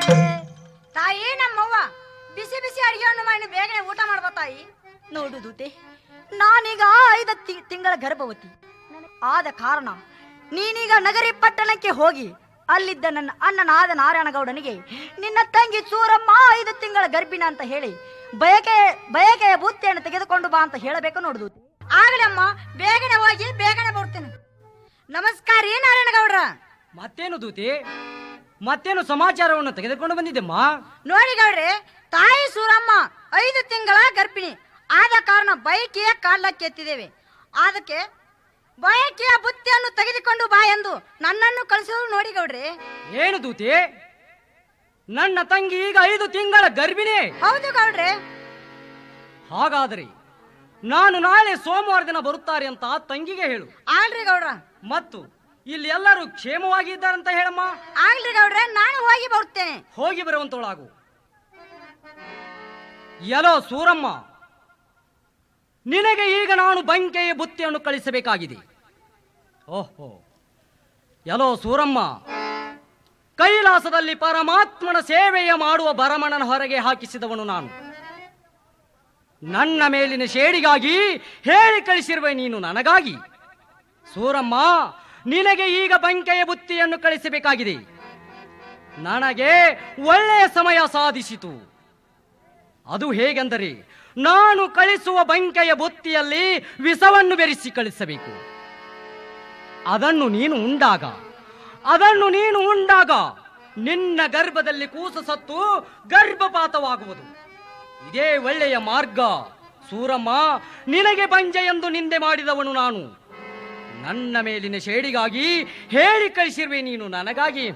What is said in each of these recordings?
ತಾಯಿ ನಮ್ಮವ್ವ ಬಿಸಿ ಬಿಸಿ ಅಡಿಗೆಯನ್ನು ಮಾಡಿ ಬೇಗನೆ ಊಟ ಮಾಡ್ಬಾ ತಾಯಿ ನೋಡು ದೂತೆ ನಾನೀಗ ಐದು ತಿ- ತಿಂಗಳ ಗರ್ಭವತಿ ಆದ ಕಾರಣ ನೀನೀಗ ನಗರಿ ಪಟ್ಟಣಕ್ಕೆ ಹೋಗಿ ಅಲ್ಲಿದ್ದ ನನ್ನ ಅಣ್ಣನಾದ ನಾರಾಯಣಗೌಡನಿಗೆ ನಿನ್ನ ತಂಗಿ ಚೂರಮ್ಮ ಐದು ತಿಂಗಳ ಗರ್ಭಿಣ ಅಂತ ಹೇಳಿ ಬಯಕೆ ಬಯಕೆಯ ಬುತ್ತಿಯನ್ನು ತೆಗೆದುಕೊಂಡು ಬಾ ಅಂತ ಹೇಳಬೇಕು ನೋಡು ದೂತೆ ಆಗ್ಲಮ್ಮ ಬೇಗನೆ ಹೋಗಿ ಬೇಗನೆ ಬರ್ತೀನಿ ನಮಸ್ಕಾರ ರೀ ನಾರಾಯಣಗೌಡ್ರ ಮತ್ತೇನು ದೂತಿ ಮತ್ತೇನು ಸಮಾಚಾರವನ್ನು ತೆಗೆದುಕೊಂಡು ಬಂದಿದ್ದೆಮ್ಮ ನೋಡಿ ಗೌಡ್ರೆ ತಾಯಿ ಸೂರಮ್ಮ ಐದು ತಿಂಗಳ ಗರ್ಭಿಣಿ ಆದ ಕಾರಣ ಬೈಕಿಯ ಕಾಲಕ್ಕೆ ಎತ್ತಿದ್ದೇವೆ ಅದಕ್ಕೆ ಬಯಕೆಯ ಬುತ್ತಿಯನ್ನು ತೆಗೆದುಕೊಂಡು ಬಾ ಎಂದು ನನ್ನನ್ನು ಕಳಿಸೋದು ನೋಡಿ ಗೌಡ್ರೆ ಏನು ದೂತಿ ನನ್ನ ತಂಗಿ ಈಗ ಐದು ತಿಂಗಳ ಗರ್ಭಿಣಿ ಹೌದು ಗೌಡ್ರೆ ಹಾಗಾದರೆ ನಾನು ನಾಳೆ ಸೋಮವಾರ ದಿನ ಬರುತ್ತಾರೆ ಅಂತ ತಂಗಿಗೆ ಹೇಳು ಆಗ್ಲಿ ಗೌಡ್ರ ಮತ್ತು ಇಲ್ಲಿ ಎಲ್ಲರೂ ಕ್ಷೇಮವಾಗಿ ಇದ್ದಾರಂತ ಹೇಳಮ್ಮ ಆಗ್ಲಿ ಗೌಡ್ರೆ ನಾನು ಹೋಗಿ ಬರುತ್ತೇನೆ ಹೋಗಿ ಬರುವಂತವಳಾಗು ಎಲೋ ಸೂರಮ್ಮ ನಿನಗೆ ಈಗ ನಾನು ಬಂಕೆಯ ಬುತ್ತಿಯನ್ನು ಕಳಿಸಬೇಕಾಗಿದೆ ಓಹೋ ಎಲೋ ಸೂರಮ್ಮ ಕೈಲಾಸದಲ್ಲಿ ಪರಮಾತ್ಮನ ಸೇವೆಯ ಮಾಡುವ ಭರಮಣನ ಹೊರಗೆ ಹಾಕಿಸಿದವನು ನಾನು ನನ್ನ ಮೇಲಿನ ಶೇಡಿಗಾಗಿ ಹೇಳಿ ಕಳಿಸಿರುವೆ ನೀನು ನನಗಾಗಿ ಸೂರಮ್ಮ ನಿನಗೆ ಈಗ ಬಂಕೆಯ ಬುತ್ತಿಯನ್ನು ಕಳಿಸಬೇಕಾಗಿದೆ ನನಗೆ ಒಳ್ಳೆಯ ಸಮಯ ಸಾಧಿಸಿತು ಅದು ಹೇಗೆಂದರೆ ನಾನು ಕಳಿಸುವ ಬಂಕೆಯ ಬುತ್ತಿಯಲ್ಲಿ ವಿಷವನ್ನು ಬೆರೆಸಿ ಕಳಿಸಬೇಕು ಅದನ್ನು ನೀನು ಉಂಡಾಗ ಅದನ್ನು ನೀನು ಉಂಡಾಗ ನಿನ್ನ ಗರ್ಭದಲ್ಲಿ ಕೂಸು ಸತ್ತು ಗರ್ಭಪಾತವಾಗುವುದು ಇದೇ ಒಳ್ಳೆಯ ಮಾರ್ಗ ಸೂರಮ್ಮ ನಿನಗೆ ಬಂಜೆ ಎಂದು ನಿಂದೆ ಮಾಡಿದವನು ನಾನು ನನ್ನ ಮೇಲಿನ ಶೇಡಿಗಾಗಿ ಹೇಳಿ ಕಳಿಸಿರುವೆ ನೀನು ನನಗಾಗಿ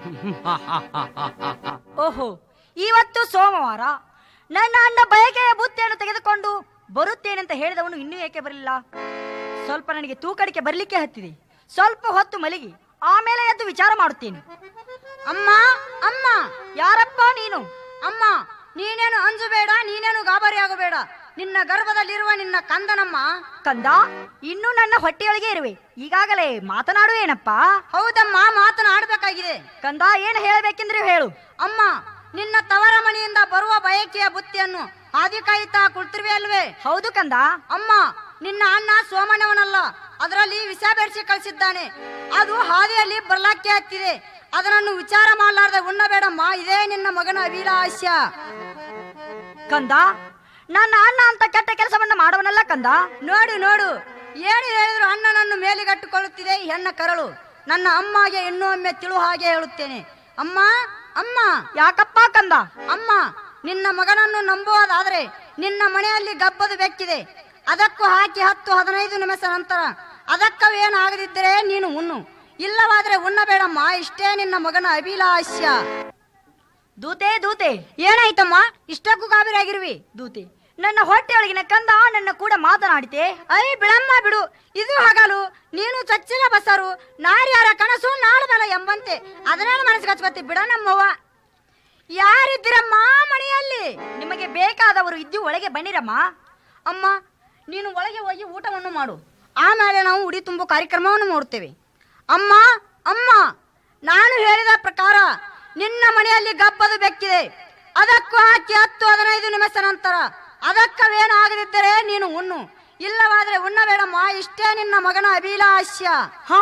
ಓಹೋ ಇವತ್ತು ಸೋಮವಾರ ನನ್ನ ಅಣ್ಣ ಬಯಕೆಯ ಬುತ್ತಿಯನ್ನು ತೆಗೆದುಕೊಂಡು ಬರುತ್ತೇನೆ ಅಂತ ಹೇಳಿದವನು ಇನ್ನೂ ಏಕೆ ಬರಲಿಲ್ಲ ಸ್ವಲ್ಪ ನನಗೆ ತೂಕಡಿಕೆ ಬರಲಿಕ್ಕೆ ಹತ್ತಿದೆ ಸ್ವಲ್ಪ ಹೊತ್ತು ಮಲಗಿ ಆಮೇಲೆ ಎದ್ದು ವಿಚಾರ ಮಾಡುತ್ತೇನೆ ಅಮ್ಮ ಅಮ್ಮ ಯಾರಪ್ಪ ನೀನು ಅಮ್ಮ ನೀನೇನು ಅಂಜಬೇಡ ನೀನೇನು ಗಾಬರಿ ಆಗಬೇಡ ನಿನ್ನ ಗರ್ಭದಲ್ಲಿರುವ ನಿನ್ನ ಕಂದನಮ್ಮ ಕಂದ ಇನ್ನೂ ನನ್ನ ಹೊಟ್ಟೆಯೊಳಗೆ ಇರುವೆ ಈಗಾಗಲೇ ಮಾತನಾಡುವೇನಪ್ಪ ಹೌದಮ್ಮ ಮಾತನಾಡಬೇಕಾಗಿದೆ ಕಂದ ಏನು ಹೇಳಬೇಕೆಂದ್ರೆ ಹೇಳು ಅಮ್ಮ ನಿನ್ನ ತವರ ಮನೆಯಿಂದ ಬರುವ ಬಯಕೆಯ ಬುತ್ತಿಯನ್ನು ಹಾದಿ ಕಾಯುತ್ತಾ ಕುಳ್ತಿರುವೆ ಅಲ್ವೇ ಹೌದು ಕಂದ ಅಮ್ಮ ನಿನ್ನ ಅಣ್ಣ ಸೋಮಣ್ಣವನಲ್ಲ ಅದರಲ್ಲಿ ವಿಷ ಬೆರೆಸಿ ಕಳಿಸಿದ್ದಾನೆ ಅದು ಹಾದಿಯಲ್ಲಿ ಬರ್ಲಾಕ್ಕೆ ಹತ್ತಿದೆ ಅದನ್ನು ವಿಚಾರ ಮಾಡಲಾರ್ದೆ ಉಣ್ಣಬೇಡಮ್ಮ ಇದೇ ನಿನ್ನ ಮಗನ ಅಭಿಲಾಷ್ಯ ಕಂದ ನನ್ನ ಅಣ್ಣ ಅಂತ ಕೆಟ್ಟ ಕೆಲಸವನ್ನ ಮಾಡುವನಲ್ಲ ಕಂದ ನೋಡು ನೋಡು ಏನು ಹೇಳಿದ್ರು ಅಣ್ಣನನ್ನು ಮೇಲಿಗಟ್ಟುಕೊಳ್ಳುತ್ತಿದೆ ಈ ಹೆಣ್ಣ ಕರಳು ನನ್ನ ಅಮ್ಮಗೆ ಇನ್ನೂ ಒಮ್ಮೆ ತಿಳು ಹಾಗೆ ಹೇಳುತ್ತೇನೆ ಅಮ್ಮ ಅಮ್ಮ ಯಾಕಪ್ಪ ಕಂದ ಅಮ್ಮ ನಿನ್ನ ಮಗನನ್ನು ನಂಬುವುದಾದ್ರೆ ನಿನ್ನ ಮನೆಯಲ್ಲಿ ಗಬ್ಬದು ಬೆಕ್ಕಿದೆ ಅದಕ್ಕೂ ಹಾಕಿ ಹತ್ತು ಹದಿನೈದು ನಿಮಿಷ ನಂತರ ಅದಕ್ಕವೇನಾಗದಿದ್ದರೆ ನೀನು ಉಣ್ಣು ಇಲ್ಲವಾದ್ರೆ ಉಣ್ಣಬೇಡಮ್ಮ ಇಷ್ಟೇ ನಿನ್ನ ಮಗನ ಅಭಿಲಾಷ್ಯ ದೂತೆ ದೂತೆ ಏನಾಯ್ತಮ್ಮ ಇಷ್ಟಕ್ಕೂ ಗಾಬರಿ ಆಗಿರುವಿ ದೂತೆ ನನ್ನ ಹೊಟ್ಟೆಯೊಳಗಿನ ಕಂದ ನನ್ನ ಕೂಡ ಮಾತನಾಡಿತೆ ಐ ಬಿಡಮ್ಮ ಬಿಡು ಇದು ಹಗಲು ನೀನು ಚಚ್ಚಿಲ ಬಸರು ನಾರ್ಯಾರ ಕನಸು ನಾಳದಲ್ಲ ಎಂಬಂತೆ ಅದನ್ನೆಲ್ಲ ಮನಸ್ಸಿಗೆ ಹಚ್ಕೊತಿ ಬಿಡ ನಮ್ಮವ್ವ ಯಾರಿದ್ದೀರಮ್ಮ ಮನೆಯಲ್ಲಿ ನಿಮಗೆ ಬೇಕಾದವರು ಇದ್ದು ಒಳಗೆ ಬನ್ನಿರಮ್ಮ ಅಮ್ಮ ನೀನು ಒಳಗೆ ಹೋಗಿ ಊಟವನ್ನು ಮಾಡು ಆಮೇಲೆ ನಾವು ಉಡಿ ತುಂಬು ಕಾರ್ಯಕ್ರಮವನ್ನು ಮಾಡುತ್ತೇವೆ ಅಮ್ಮ ಅಮ್ಮ ನಾನು ಹೇಳಿದ ಪ್ರಕಾರ ನಿನ್ನ ಮನೆಯಲ್ಲಿ ಗಬ್ಬದು ಬೆಕ್ಕಿದೆ ಅದಕ್ಕೂ ಹಾಕಿ ಹತ್ತು ಹದಿನೈದು ನಿಮಿಷ ನಂತರ ಅದಕ್ಕವೇನು ಆಗದಿದ್ದರೆ ನೀನು ಉಣ್ಣು ಇಲ್ಲವಾದ್ರೆ ಉಣ್ಣಬೇಡಮ್ಮ ಇಷ್ಟೇ ನಿನ್ನ ಮಗನ ಅಭಿಲಾಷ್ಯ ಹ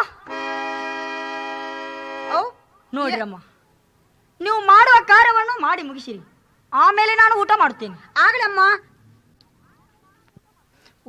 ಔ ನೋಡಿರಮ್ಮ ನೀವು ಮಾಡುವ ಕಾರ್ಯವನ್ನು ಮಾಡಿ ಮುಗಿಸಿರಿ ಆಮೇಲೆ ನಾನು ಊಟ ಮಾಡುತ್ತೇನೆ ಆಗ್ಲಮ್ಮ